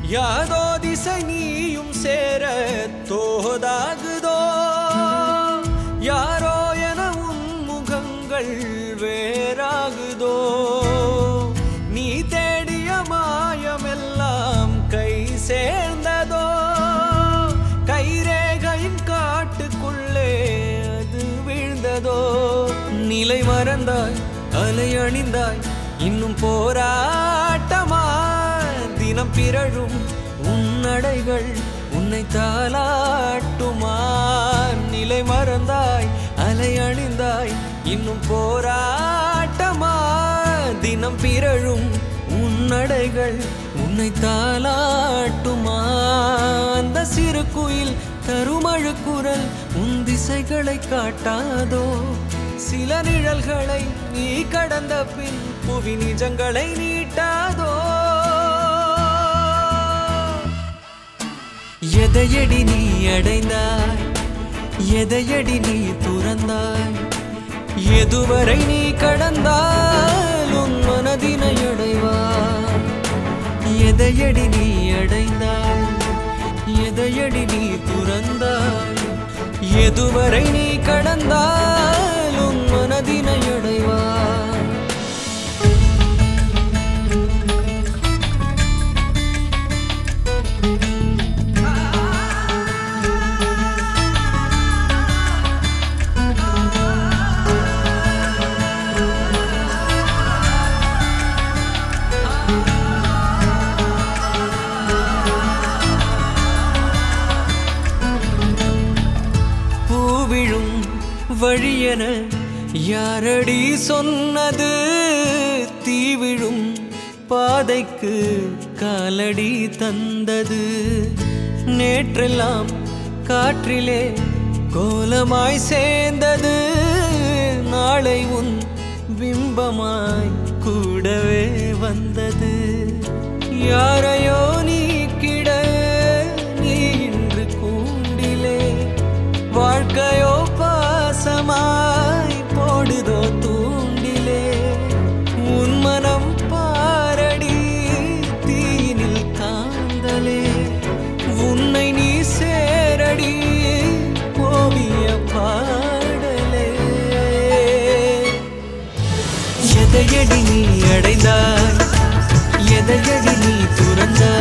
யாதோ திசை நீயும் சேர தோதாகுதோ யாரோ என உன் முகங்கள் வேறாகுதோ நீ தேடிய மாயமெல்லாம் கை சேர்ந்ததோ கைரேகையின் காட்டுக்குள்ளே அது வீழ்ந்ததோ நிலை மறந்தாய் அலை அணிந்தாய் இன்னும் போராட்டமா தினம் பிறழும் உன்னடைகள் உன்னை தாளாட்டுமா நிலை மறந்தாய் அலை அணிந்தாய் இன்னும் போராட்டமா தினம் பிறழும் உன்னடைகள் உன்னை தாளாட்டுமா அந்த சிறு குயில் தருமழு குரல் உன் திசைகளை காட்டாதோ சில நிழல்களை நீ கடந்த பின் புவி நிஜங்களை நீட்டாதோ எதையடி நீ அடைந்தாய் எதையடி நீ துறந்தாய் எதுவரை நீ கடந்தால் உன் மனதினை அடைவாய் எதையடி நீ அடைந்தாய் எதையடி நீ துறந்தாய் எதுவரை நீ கடந்தால் உன் மனதினை அடைவாய் பூவிழும் வழியென யாரடி சொன்னது தீவிழும் பாதைக்கு காலடி தந்தது நேற்றெல்லாம் காற்றிலே கோலமாய் சேர்ந்தது நாளை உன் பிம்பமாய் கூடவே வந்தது யாரையோ நீக்கிட நீ இன்று கூண்டிலே வாழ்க்கையோ பாசமாய் போடுதோ தூண்டிலே உன் மனம் பாரடி தீனில் காந்தலே உன்னை நீ சேரடி ஓவிய பாடலே எதையடி நீ அடைந்தாய் எதையடி நீ துறந்தாய்